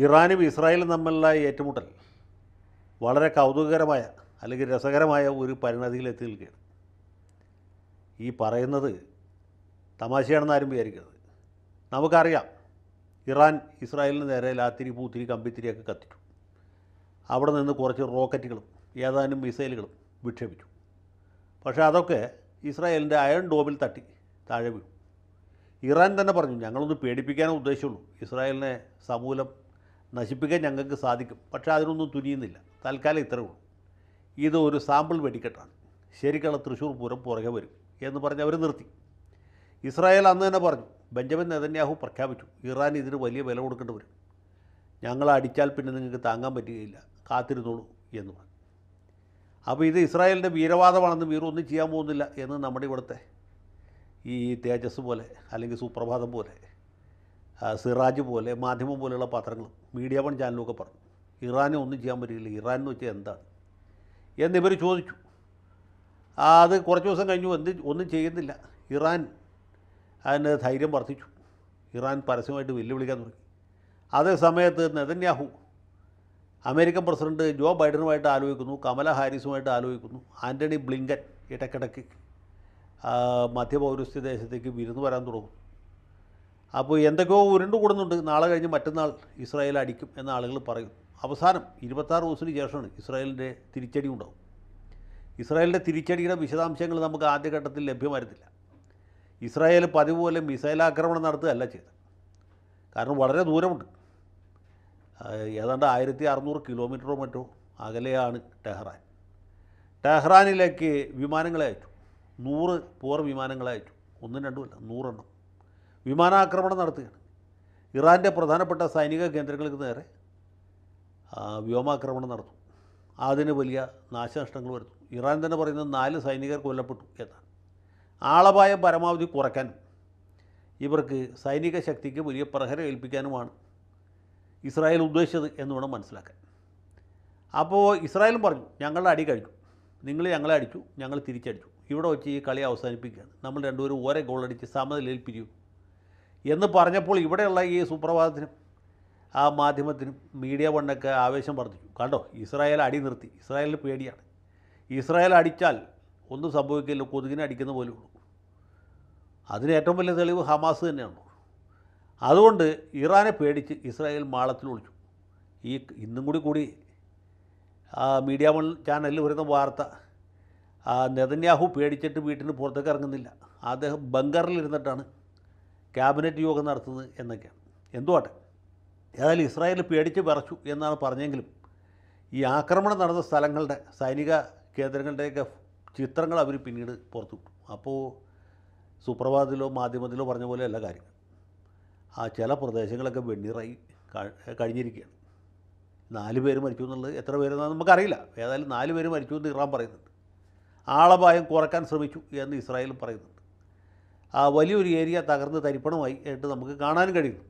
ഇറാനും ഇസ്രായേലും തമ്മിലുള്ള ഏറ്റുമുട്ടൽ വളരെ കൗതുകകരമായ അല്ലെങ്കിൽ രസകരമായ ഒരു പരിണതിയിലെത്തി നിൽക്കുകയാണ് ഈ പറയുന്നത് തമാശയാണെന്ന് ആരും വിചാരിക്കരുത് നമുക്കറിയാം ഇറാൻ ഇസ്രായേലിന് നേരെ ലാത്തിരി പൂത്തിരി കമ്പിത്തിരിയൊക്കെ കത്തിച്ചു അവിടെ നിന്ന് കുറച്ച് റോക്കറ്റുകളും ഏതാനും മിസൈലുകളും വിക്ഷേപിച്ചു പക്ഷേ അതൊക്കെ ഇസ്രായേലിൻ്റെ അയൺ ഡോമിൽ തട്ടി താഴെ വീണു ഇറാൻ തന്നെ പറഞ്ഞു ഞങ്ങളൊന്ന് പേടിപ്പിക്കാനേ ഉദ്ദേശമുള്ളൂ ഇസ്രായേലിനെ സമൂലം നശിപ്പിക്കാൻ ഞങ്ങൾക്ക് സാധിക്കും പക്ഷേ അതിനൊന്നും തുനിയുന്നില്ല തൽക്കാലം ഇത്രയേ ഉള്ളൂ ഇത് ഒരു സാമ്പിൾ വെടിക്കെട്ടാണ് ശരിക്കുള്ള തൃശ്ശൂർ പൂരം പുറകെ വരും എന്ന് പറഞ്ഞ് അവർ നിർത്തി ഇസ്രായേൽ അന്ന് തന്നെ പറഞ്ഞു ബെഞ്ചമിൻ നെതന്യാഹു പ്രഖ്യാപിച്ചു ഇറാൻ ഇതിന് വലിയ വില കൊടുക്കേണ്ടി വരും ഞങ്ങൾ അടിച്ചാൽ പിന്നെ നിങ്ങൾക്ക് താങ്ങാൻ പറ്റുകയില്ല കാത്തിരുന്നോളൂ എന്ന് പറഞ്ഞു അപ്പോൾ ഇത് ഇസ്രായേലിൻ്റെ വീരവാദമാണെന്ന് വീർ ഒന്നും ചെയ്യാൻ പോകുന്നില്ല എന്ന് നമ്മുടെ ഇവിടുത്തെ ഈ തേജസ് പോലെ അല്ലെങ്കിൽ സുപ്രഭാതം പോലെ ആ, സിറാജ് പോലെ മാധ്യമം പോലെയുള്ള പത്രങ്ങളും മീഡിയ വൺ ചാനലൊക്കെ പറഞ്ഞു ഇറാനെ ഒന്നും ചെയ്യാൻ പറ്റില്ല ഇറാൻ എന്ന് വെച്ചാൽ എന്താണ് എന്നിവർ ചോദിച്ചു ആ, അത് കുറച്ച് ദിവസം കഴിഞ്ഞു എന്ത് ഒന്നും ചെയ്യുന്നില്ല ഇറാൻ അതിന് ധൈര്യം വർദ്ധിച്ചു ഇറാൻ പരസ്യമായിട്ട് വെല്ലുവിളിക്കാൻ തുടങ്ങി അതേ സമയത്ത് നെതന്യാഹു അമേരിക്കൻ പ്രസിഡന്റ് ജോ ബൈഡനുമായിട്ട് ആലോചിക്കുന്നു കമല ഹാരിസുമായിട്ട് ആലോചിക്കുന്നു ആൻ്റണി ബ്ലിങ്കൻ ഇടയ്ക്കിടയ്ക്ക് ആ, മധ്യപൗരസ്ത്യ ദേശത്തേക്ക് വിരുന്ന് വരാൻ തുടങ്ങും അപ്പോൾ എന്തൊക്കെയോ ഉരുണ്ടു കൂടുന്നുണ്ട് നാളെ കഴിഞ്ഞ് മറ്റന്നാൾ ഇസ്രായേൽ അടിക്കും എന്ന ആളുകൾ പറയും അവസാനം ഇരുപത്താറ് ദിവസത്തിന് ശേഷമാണ് ഇസ്രായേലിൻ്റെ തിരിച്ചടി ഉണ്ടാവും ഇസ്രായേലിൻ്റെ തിരിച്ചടിയുടെ വിശദാംശങ്ങൾ നമുക്ക് ആദ്യഘട്ടത്തിൽ ലഭ്യമായിരുന്നില്ല ഇസ്രായേൽ പതിവ് പോലെ മിസൈൽ ആക്രമണം നടത്തുകയല്ല ചെയ്തത് കാരണം വളരെ ദൂരമുണ്ട് ആ, ഏതാണ്ട് ആയിരത്തി അറുന്നൂറ് കിലോമീറ്ററോ മറ്റോ അകലെയാണ് ടെഹ്റാൻ ടെഹ്റാനിലേക്ക് വിമാനങ്ങളെ അയച്ചു നൂറ് പോർ വിമാനങ്ങളെ അയച്ചു ഒന്നും രണ്ടുമല്ല നൂറെണ്ണം വിമാനാക്രമണം നടത്തുകയാണ് ഇറാൻ്റെ പ്രധാനപ്പെട്ട സൈനിക കേന്ദ്രങ്ങൾക്ക് നേരെ ആ, വ്യോമാക്രമണം നടത്തും അതിന് വലിയ നാശനഷ്ടങ്ങൾ വരുത്തും ഇറാൻ തന്നെ പറയുന്നത് നാല് സൈനികർ കൊല്ലപ്പെട്ടു എന്നാണ് ആളപായം പരമാവധി കുറയ്ക്കാനും ഇവർക്ക് സൈനിക ശക്തിക്ക് വലിയ പ്രഹരം ഏൽപ്പിക്കാനുമാണ് ഇസ്രായേൽ ഉദ്ദേശിച്ചത് എന്ന് വേണം മനസ്സിലാക്കാൻ അപ്പോൾ ഇസ്രായേലും പറഞ്ഞു ഞങ്ങളുടെ അടി കഴിഞ്ഞു നിങ്ങൾ ഞങ്ങളെ അടിച്ചു ഞങ്ങൾ തിരിച്ചടിച്ചു ഇവിടെ വെച്ച് ഈ കളി അവസാനിപ്പിക്കുകയാണ് നമ്മൾ രണ്ടുപേരും ഓരോ ഗോളടിച്ച് സമനിലയിൽ പിരിയും എന്ന് പറഞ്ഞപ്പോൾ ഇവിടെയുള്ള ഈ സുപ്രഭാതത്തിനും ആ മാധ്യമത്തിനും മീഡിയ വണ്ണൊക്കെ ആവേശം വർദ്ധിച്ചു കണ്ടോ ഇസ്രായേൽ അടി നിർത്തി ഇസ്രായേലിന് പേടിയാണ് ഇസ്രായേൽ അടിച്ചാൽ ഒന്നും സംഭവിക്കില്ല കൊതുകിനെ അടിക്കുന്ന പോലെ ഉള്ളൂ അതിന് ഏറ്റവും വലിയ തെളിവ് ഹമാസ് തന്നെയാണ് അതുകൊണ്ട് ഇറാനെ പേടിച്ച് ഇസ്രായേൽ മാളത്തിൽ ഒളിച്ചു ഈ ഇന്നും കൂടി കൂടി ആ മീഡിയ വൺ ചാനലിൽ വരുന്ന വാർത്ത ആ നെതന്യാഹു പേടിച്ചിട്ട് വീട്ടിന് പുറത്തേക്ക് ഇറങ്ങുന്നില്ല അദ്ദേഹം ബങ്കറിലിരുന്നിട്ടാണ് ക്യാബിനറ്റ് യോഗം നടത്തുന്നത് എന്നൊക്കെയാണ് എന്തുവാട്ടെ ഏതായാലും ഇസ്രായേൽ പേടിച്ച് വിറച്ചു എന്നാണ് പറഞ്ഞെങ്കിലും ഈ ആക്രമണം നടന്ന സ്ഥലങ്ങളുടെ സൈനിക കേന്ദ്രങ്ങളുടെയൊക്കെ ചിത്രങ്ങൾ അവർ പിന്നീട് പുറത്തു വിട്ടു അപ്പോൾ സുപ്രഭാതത്തിലോ മാധ്യമത്തിലോ പറഞ്ഞ പോലെയല്ല കാര്യങ്ങൾ ആ ചില പ്രദേശങ്ങളൊക്കെ വെണ്ണീറായി ക- കഴിഞ്ഞിരിക്കുകയാണ് നാല് പേര് മരിച്ചു എന്നുള്ളത് എത്ര പേരെന്നാണ് നമുക്കറിയില്ല ഏതായാലും നാല് പേര് മരിച്ചു എന്ന് ഇറാൻ പറയുന്നുണ്ട് ആളപായം കുറയ്ക്കാൻ ശ്രമിച്ചു എന്ന് ഇസ്രായേലും പറയുന്നുണ്ട് ആ വലിയൊരു ഏരിയ തകർന്ന് തരിപ്പണമായി ആയിട്ട് നമുക്ക് കാണാനും കഴിയുന്നുണ്ട്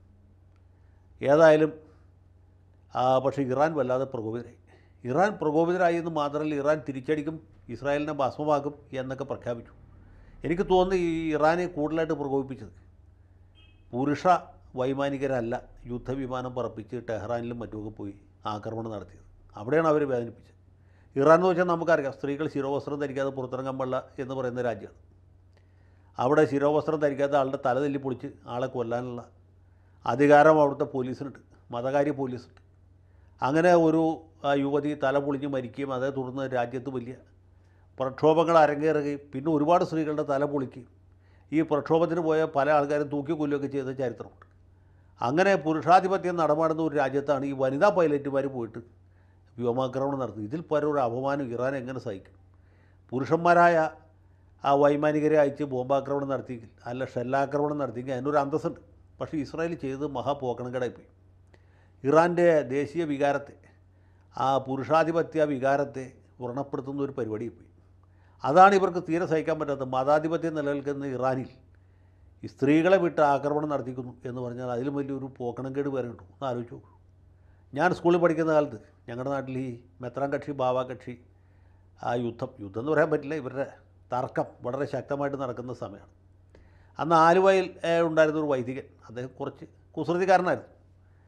ഏതായാലും ആ, പക്ഷേ ഇറാൻ വല്ലാതെ പ്രകോപിതരായി ഇറാൻ പ്രകോപിതരായി എന്ന് മാത്രമല്ല ഇറാൻ തിരിച്ചടിക്കും ഇസ്രായേലിനെ ഭസ്മമാക്കും എന്നൊക്കെ പ്രഖ്യാപിച്ചു എനിക്ക് തോന്നുന്നു ഈ ഇറാനെ കൂടുതലായിട്ട് പ്രകോപിപ്പിച്ചത് പുരുഷ വൈമാനികരല്ല യുദ്ധവിമാനം പറപ്പിച്ച് ടെഹ്റാനിലും മറ്റുമൊക്കെ പോയി ആക്രമണം നടത്തിയത് അവിടെയാണ് അവർ വേദനിപ്പിച്ചത് ഇറാൻ എന്ന് വെച്ചാൽ നമുക്കറിയാം സ്ത്രീകൾ ശിരോവസ്ത്രം ധരിക്കാതെ പുറത്തിറങ്ങാൻ പാടില്ല എന്ന് പറയുന്ന രാജ്യമാണ് അവിടെ ശിരോവസ്ത്രം ധരിക്കാത്ത ആളുടെ തല തല്ലി പൊളിച്ച് ആളെ കൊല്ലാനുള്ള അധികാരം അവിടുത്തെ പോലീസിനുണ്ട് മതകാര്യ പോലീസുണ്ട് അങ്ങനെ ഒരു ആ, യുവതി തല പൊളിഞ്ഞ് മരിക്കുകയും അതേ തുടർന്ന് രാജ്യത്ത് വലിയ പ്രക്ഷോഭങ്ങൾ അരങ്ങേറുകയും പിന്നെ ഒരുപാട് സ്ത്രീകളുടെ തല പൊളിക്കുകയും ഈ പ്രക്ഷോഭത്തിന് പോയ പല ആൾക്കാരും തൂക്കിക്കൊല്ലുകയൊക്കെ ചെയ്ത ചരിത്രമുണ്ട് അങ്ങനെ പുരുഷാധിപത്യം നടമാടുന്ന ഒരു രാജ്യത്താണ് ഈ വനിതാ പൈലറ്റുമാർ പോയിട്ട് വ്യോമാക്രമണം നടത്തുന്നത് ഇതിൽ പല ഒരു അപമാനം ഇറാൻ എങ്ങനെ സഹിക്കും പുരുഷന്മാരായ ആ വൈമാനികരെ അയച്ച് ബോംബാക്രമണം നടത്തിയെങ്കിൽ അല്ല ഷെല്ലാക്രമണം നടത്തിയെങ്കിൽ അതിനൊരു അന്തസ്സുണ്ട് പക്ഷേ ഇസ്രായേൽ ചെയ്തത് മഹാപോക്കണക്കടായിപ്പോയി ഇറാൻ്റെ ദേശീയ വികാരത്തെ ആ പുരുഷാധിപത്യ വികാരത്തെ വ്രണപ്പെടുത്തുന്ന ഒരു പരിപാടി പോയി അതാണ് ഇവർക്ക് തീരെ സഹിക്കാൻ പറ്റാത്തത് മതാധിപത്യം നിലനിൽക്കുന്ന ഇറാനിൽ ഈ സ്ത്രീകളെ വിട്ട് ആക്രമണം നടത്തിക്കുന്നു എന്ന് പറഞ്ഞാൽ അതിലും വലിയൊരു പോക്കണംകേട് വേറെ കിട്ടും ഒന്ന് ആലോചിച്ച് നോക്കൂ ഞാൻ സ്കൂളിൽ പഠിക്കുന്ന കാലത്ത് ഞങ്ങളുടെ നാട്ടിൽ ഈ മെത്രാൻ കക്ഷി ബാബ കക്ഷി ആ യുദ്ധം യുദ്ധം എന്ന് പറയാൻ പറ്റില്ല ഇവരുടെ തർക്കം വളരെ ശക്തമായിട്ട് നടക്കുന്ന സമയമാണ് അന്ന് ആലുവയിൽ ഏ, ഉണ്ടായിരുന്ന ഒരു വൈദികൻ അദ്ദേഹം കുറച്ച് കുസൃതിക്കാരനായിരുന്നു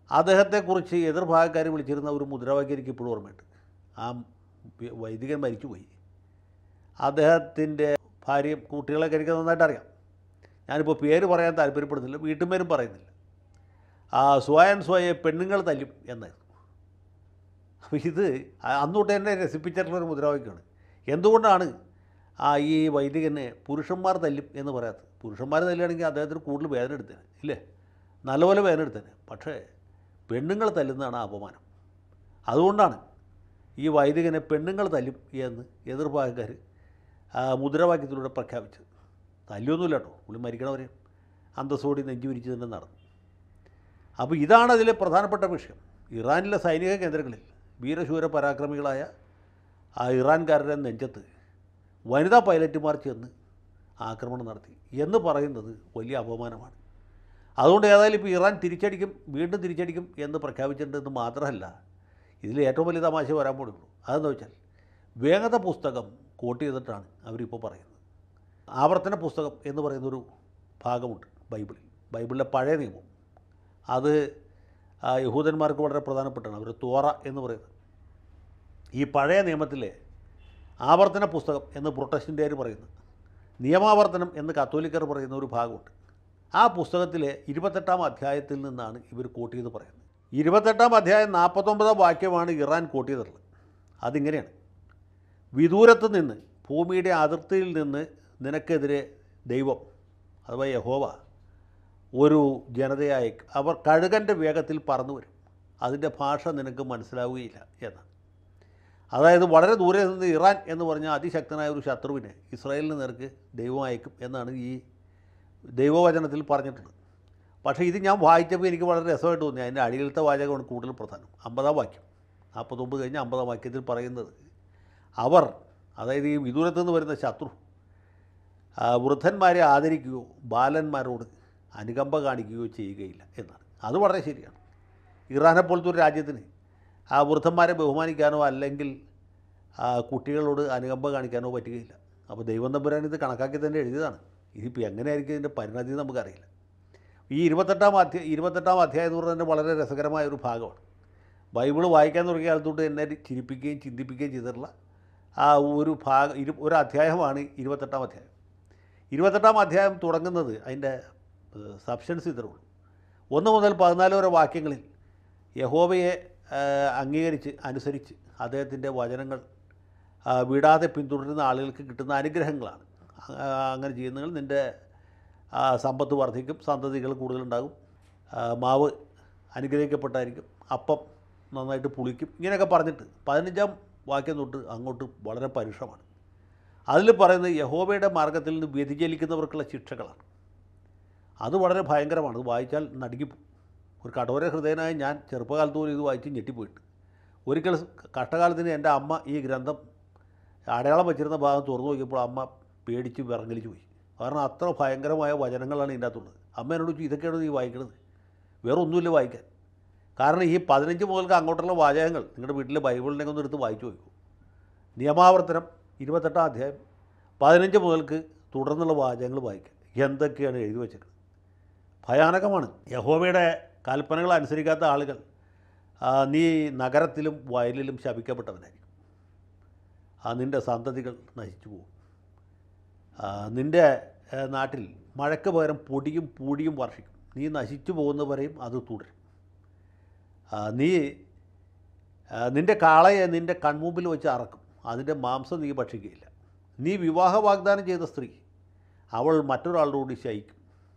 അദ്ദേഹത്തെക്കുറിച്ച് എതിർഭാഗക്കാർ വിളിച്ചിരുന്ന ഒരു മുദ്രാവാക്യം എനിക്ക് ഇപ്പോഴും ഓർമ്മയുണ്ട് ആ വൈദികൻ മരിച്ചുപോയി അദ്ദേഹത്തിൻ്റെ ഭാര്യയും കുട്ടികളൊക്കെ എനിക്ക് നന്നായിട്ട് അറിയാം ഞാനിപ്പോൾ പേര് പറയാൻ താല്പര്യപ്പെടുന്നില്ല വീട്ടുപേരും പറയുന്നില്ല ആ സ്വയം സ്വയെ പെണ്ണുങ്ങൾ തല്ലും എന്നായിരുന്നു അപ്പോൾ ഇത് അന്നോട്ട് എന്നെ രസിപ്പിച്ചിട്ടുള്ളൊരു മുദ്രാവാക്യമാണ് എന്തുകൊണ്ടാണ് ആ ഈ വൈദികനെ പുരുഷന്മാർ തല്ലും എന്ന് പറയാത്തത് പുരുഷന്മാർ തല്ലുകയാണെങ്കിൽ അദ്ദേഹത്തിന് കൂടുതൽ വേദന എടുത്തേനെ ഇല്ലേ നല്ലപോലെ വേദന എടുത്തേനെ പക്ഷേ പെണ്ണുങ്ങൾ തല്ലുന്നതാണ് ആ അപമാനം അതുകൊണ്ടാണ് ഈ വൈദികനെ പെണ്ണുങ്ങൾ തല്ലും എന്ന് എതിർഭാഗക്കാർ മുദ്രാവാക്യത്തിലൂടെ പ്രഖ്യാപിച്ചത് തല്ലൊന്നുമില്ല കേട്ടോ പുള്ളി മരിക്കണവരെ അന്തസ്സോടി നെഞ്ചു വിരിച്ച് തന്നെ നടന്നു അപ്പോൾ ഇതാണ് അതിലെ പ്രധാനപ്പെട്ട വിഷയം ഇറാനിലെ സൈനിക കേന്ദ്രങ്ങളിൽ വീരശൂര പരാക്രമികളായ ആ ഇറാൻകാരുടെ നെഞ്ചത്ത് വനിതാ പൈലറ്റുമാർ ചെന്ന് ആക്രമണം നടത്തി എന്ന് പറയുന്നത് വലിയ അപമാനമാണ് അതുകൊണ്ട് ഏതായാലും ഇപ്പോൾ ഇറാൻ തിരിച്ചടിക്കും വീണ്ടും തിരിച്ചടിക്കും എന്ന് പ്രഖ്യാപിച്ചിട്ടുണ്ടെന്ന് മാത്രമല്ല ഇതിൽ ഏറ്റവും വലിയ തമാശ വരാൻ പോകുള്ളൂ അതെന്ന് വെച്ചാൽ വേഗത പുസ്തകം കോട്ട് ചെയ്തിട്ടാണ് അവരിപ്പോൾ പറയുന്നത് ആവർത്തന പുസ്തകം എന്ന് പറയുന്നൊരു ഭാഗമുണ്ട് ബൈബിളിൽ ബൈബിളിലെ പഴയ നിയമം അത് ആ, യഹൂദന്മാർക്ക് വളരെ പ്രധാനപ്പെട്ടാണ് അവർ തോറ എന്ന് പറയുന്നത് ഈ പഴയ നിയമത്തിലെ ആവർത്തന പുസ്തകം എന്ന് പ്രൊട്ടസ്റ്റൻ്റുകാർ പറയുന്നു നിയമാവർത്തനം എന്ന് കത്തോലിക്കർ പറയുന്ന ഒരു ഭാഗമുണ്ട് ആ പുസ്തകത്തിലെ ഇരുപത്തെട്ടാം അധ്യായത്തിൽ നിന്നാണ് ഇവർ കോട്ട് ചെയ്ത് പറയുന്നത് ഇരുപത്തെട്ടാം അധ്യായം നാൽപ്പത്തൊമ്പതാം വാക്യമാണ് ഇറാൻ കോട്ട് ചെയ്തിട്ടുള്ളത് അതിങ്ങനെയാണ് വിദൂരത്ത് നിന്ന് ഭൂമിയുടെ അതിർത്തിയിൽ നിന്ന് നിനക്കെതിരെ ദൈവം അഥവാ യഹോവ ഒരു ജനതയായി അവർ കഴുകൻ്റെ വേഗത്തിൽ പറന്നു വരും അതിൻ്റെ ഭാഷ നിനക്ക് മനസ്സിലാവുകയില്ല എന്നാണ് അതായത് വളരെ ദൂരെ നിന്ന് ഇറാൻ എന്ന് പറഞ്ഞ അതിശക്തനായ ഒരു ശത്രുവിനെ ഇസ്രായേലിന് നേർക്ക് ദൈവം അയക്കും എന്നാണ് ഈ ദൈവവചനത്തിൽ പറഞ്ഞിട്ടുള്ളത് പക്ഷേ ഇത് ഞാൻ വായിച്ചപ്പോൾ എനിക്ക് വളരെ രസമായിട്ട് തോന്നി അതിൻ്റെ അടിയിലത്തെ വാചകമാണ് കൂടുതൽ പ്രധാനം അമ്പതാം വാക്യം നാൽപ്പത്തൊമ്പത് കഴിഞ്ഞ് അമ്പതാം വാക്യത്തിൽ പറയുന്നത് അവർ അതായത് ഈ വിദൂരത്തു നിന്ന് വരുന്ന ശത്രു ആ, വൃദ്ധന്മാരെ ആദരിക്കുകയോ ബാലന്മാരോട് അനുകമ്പ കാണിക്കുകയോ ചെയ്യുകയില്ല എന്നാണ് അത് വളരെ ശരിയാണ് ഇറാനെ പോലത്തെ ഒരു രാജ്യത്തിന് ആ വൃദ്ധന്മാരെ ബഹുമാനിക്കാനോ അല്ലെങ്കിൽ ആ, കുട്ടികളോട് അനുകമ്പ കാണിക്കാനോ പറ്റുകയില്ല അപ്പോൾ ദൈവം തമ്പുരാൻ ഇത് കണക്കാക്കി തന്നെ എഴുതിയതാണ് ഇതിപ്പോൾ എങ്ങനെയായിരിക്കും ഇതിൻ്റെ പരിണതി എന്ന് നമുക്കറിയില്ല ഈ ഇരുപത്തെട്ടാം അധ്യായം ഇരുപത്തെട്ടാം അധ്യായം എന്ന് പറഞ്ഞാൽ വളരെ രസകരമായ ഒരു ഭാഗമാണ് ബൈബിൾ വായിക്കാൻ തുടങ്ങിയ കാലത്തോട്ട് എന്നെ ചിരിപ്പിക്കുകയും ചിന്തിപ്പിക്കുകയും ചെയ്തിട്ടുള്ള ആ ഒരു ഭാഗം ഇരു ഒരു അധ്യായമാണ് ഇരുപത്തെട്ടാം അധ്യായം ഇരുപത്തെട്ടാം അധ്യായം തുടങ്ങുന്നത് അതിൻ്റെ സബ്സ്റ്റൻസ് ഇത്രേ ഉള്ളൂ ഒന്ന് മുതൽ പതിനാല് വരെ വാക്യങ്ങളിൽ യഹോവയെ ആ, അംഗീകരിച്ച് അനുസരിച്ച് അദ്ദേഹത്തിൻ്റെ വചനങ്ങൾ ആ, വിടാതെ പിന്തുടരുന്ന ആളുകൾക്ക് കിട്ടുന്ന അനുഗ്രഹങ്ങളാണ് ആ, അങ്ങനെ ചെയ്യുന്നതിൽ നിൻ്റെ ആ, സമ്പത്ത് വർദ്ധിക്കും സന്തതികൾ കൂടുതലുണ്ടാകും ആ, മാവ് അനുഗ്രഹിക്കപ്പെട്ടായിരിക്കും അപ്പം നന്നായിട്ട് പുളിക്കും ഇങ്ങനെയൊക്കെ പറഞ്ഞിട്ട് പതിനഞ്ചാം വാക്യം തൊട്ട് അങ്ങോട്ട് വളരെ പരുഷമാണ് അതിൽ പറയുന്നത് യഹോവയുടെ മാർഗത്തിൽ നിന്ന് വ്യതിചലിക്കുന്നവർക്കുള്ള ശിക്ഷകളാണ് അത് വളരെ ഭയങ്കരമാണ് അത് വായിച്ചാൽ നടുങ്ങിപ്പോവും ഒരു കഠോര ഹൃദയനായ ഞാൻ ചെറുപ്പകാലത്ത് പോലും ഇത് വായിച്ച് ഞെട്ടിപ്പോയിട്ട് ഒരിക്കൽ കഷ്ടകാലത്തിന് എൻ്റെ അമ്മ ഈ ഗ്രന്ഥം അടയാളം വെച്ചിരുന്ന ഭാഗം തുറന്നു നോക്കിയപ്പോൾ അമ്മ പേടിച്ച് വിറങ്ങലിച്ച് പോയി കാരണം അത്ര ഭയങ്കരമായ വചനങ്ങളാണ് ഇതിൻ്റെ അകത്തുള്ളത് അമ്മ എന്നോട് ചോദിച്ചു ഇതൊക്കെയാണ് നീ വായിക്കുന്നത് വേറെ ഒന്നുമില്ല വായിക്കാൻ കാരണം ഈ പതിനഞ്ച് മുതൽക്ക് അങ്ങോട്ടുള്ള വാചകങ്ങൾ നിങ്ങളുടെ വീട്ടിലെ ബൈബിളിനെ ഒന്ന് എടുത്ത് വായിച്ചു നോക്കൂ നിയമാവർത്തനം ഇരുപത്തെട്ടാം അധ്യായം പതിനഞ്ച് മുതൽക്ക് തുടർന്നുള്ള വാചകങ്ങൾ വായിക്കുക എന്തൊക്കെയാണ് എഴുതി വെച്ചേക്കുന്നത് ഭയാനകമാണ് യഹോവയുടെ കൽപ്പനകൾ അനുസരിക്കാത്ത ആളുകൾ ആ, നീ നഗരത്തിലും വയലിലും ശപിക്കപ്പെട്ടവനായിരിക്കും ആ നിൻ്റെ സന്തതികൾ നശിച്ചു പോകും ആ, നിൻ്റെ ഏ, നാട്ടിൽ മഴയ്ക്ക് പകരം പൊടിയും പൂടിയും വർഷിക്കും നീ നശിച്ചു പോകുന്നവരെയും അത് തുടരും ആ, നീ ആ, നിൻ്റെ കാളയെ നിൻ്റെ കൺമുമ്പിൽ വെച്ച് അറക്കും അതിൻ്റെ മാംസം നീ ഭക്ഷിക്കുകയില്ല നീ വിവാഹ വാഗ്ദാനം ചെയ്ത സ്ത്രീ അവൾ മറ്റൊരാളോട് ശയിക്കും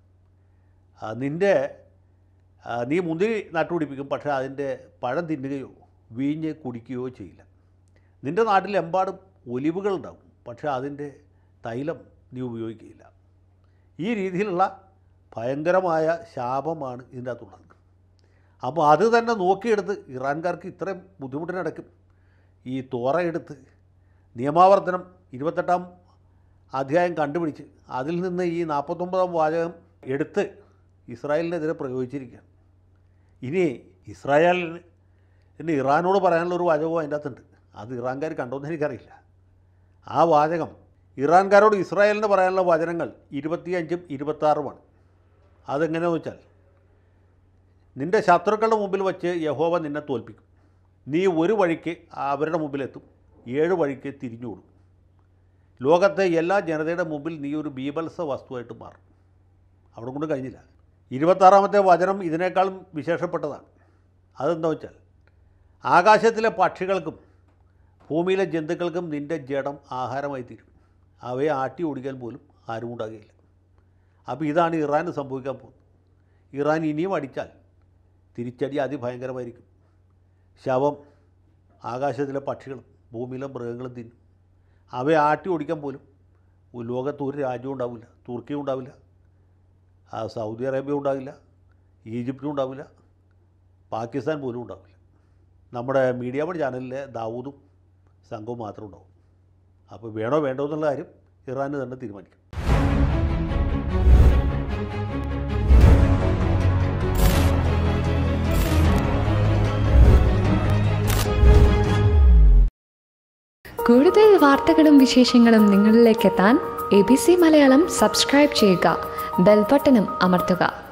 ആ, നിൻ്റെ ആ, നീ മുന്തിരി നട്ടുപിടിപ്പിക്കും പക്ഷേ അതിൻ്റെ പഴം തിന്നുകയോ വീഞ്ഞ് കുടിക്കുകയോ ചെയ്യില്ല നിൻ്റെ നാട്ടിലെമ്പാടും ഒലിവുകൾ ഉണ്ടാവും പക്ഷേ അതിൻ്റെ തൈലം നീ ഉപയോഗിക്കുകയില്ല ഈ രീതിയിലുള്ള ഭയങ്കരമായ ശാപമാണ് ഇതിൻ്റെ അകത്തുള്ളത് അപ്പോൾ അത് തന്നെ നോക്കിയെടുത്ത് ഇറാൻകാർക്ക് ഇത്രയും ബുദ്ധിമുട്ടിനടക്കും ഈ തോറ എടുത്ത് നിയമാവർത്തനം ഇരുപത്തെട്ടാം അധ്യായം കണ്ടുപിടിച്ച് അതിൽ നിന്ന് ഈ നാൽപ്പത്തൊമ്പതാം വാചകം എടുത്ത് ഇസ്രായേലിനെതിരെ പ്രയോഗിച്ചിരിക്കുകയാണ് ഇനി ഇസ്രായേലിന് ഇനി ഇറാനോട് പറയാനുള്ള ഒരു വാചകവും അതിൻ്റെ അകത്തുണ്ട് അത് ഇറാൻകാർ കണ്ടോന്ന് എനിക്കറിയില്ല ആ വാചകം ഇറാൻകാരോട് ഇസ്രായേലിന് പറയാനുള്ള വചനങ്ങൾ ഇരുപത്തിയഞ്ചും ഇരുപത്താറുമാണ് അതെങ്ങനെയാണെന്ന് വെച്ചാൽ നിൻ്റെ ശത്രുക്കളുടെ മുമ്പിൽ വച്ച് യഹോവ നിന്നെ തോൽപ്പിക്കും നീ ഒരു വഴിക്ക് അവരുടെ മുമ്പിലെത്തും ഏഴ് വഴിക്ക് തിരിഞ്ഞു കൊടുക്കും ലോകത്തെ എല്ലാ ജനതയുടെ മുമ്പിൽ നീ ഒരു ബീഭത്സ വസ്തുവായിട്ട് മാറും അവിടെ കൊണ്ട് കഴിഞ്ഞില്ല ഇരുപത്താറാമത്തെ വചനം ഇതിനേക്കാളും വിശേഷപ്പെട്ടതാണ് അതെന്താ വെച്ചാൽ ആകാശത്തിലെ പക്ഷികൾക്കും ഭൂമിയിലെ ജന്തുക്കൾക്കും നിൻ്റെ ജഡം ആഹാരമായി തീരും അവയെ ആട്ടി ഓടിക്കാൻ പോലും ആരും ഉണ്ടാകുകയില്ല അപ്പോൾ ഇതാണ് ഇറാന് സംഭവിക്കാൻ പോകുന്നത് ഇറാൻ ഇനിയും അടിച്ചാൽ തിരിച്ചടി അതിഭയങ്കരമായിരിക്കും ശവം ആകാശത്തിലെ പക്ഷികളും ഭൂമിയിലെ മൃഗങ്ങളും തിന്നും അവയെ ആട്ടി ഓടിക്കാൻ പോലും ലോകത്ത് ഒരു രാജ്യവും ഉണ്ടാവില്ല തുർക്കിയും ഉണ്ടാവില്ല ആ സൗദി അറേബ്യ ഉണ്ടാവില്ല ഈജിപ്തും ഉണ്ടാവില്ല പാകിസ്ഥാൻ പോലും ഉണ്ടാവില്ല നമ്മുടെ മീഡിയ വൺ ചാനലിലെ ദാവൂദും സംഘവും മാത്രം ഉണ്ടാവും അപ്പോൾ വേണോ വേണ്ടോ എന്നുള്ള കാര്യം ഇറാന് തന്നെ തീരുമാനിക്കും കൂടുതൽ വാർത്തകളും വിശേഷങ്ങളും നിങ്ങളിലേക്ക് എത്താൻ A B C Malayalam subscribe ചെയ്യുക ബെൽബട്ടനും അമർത്തുക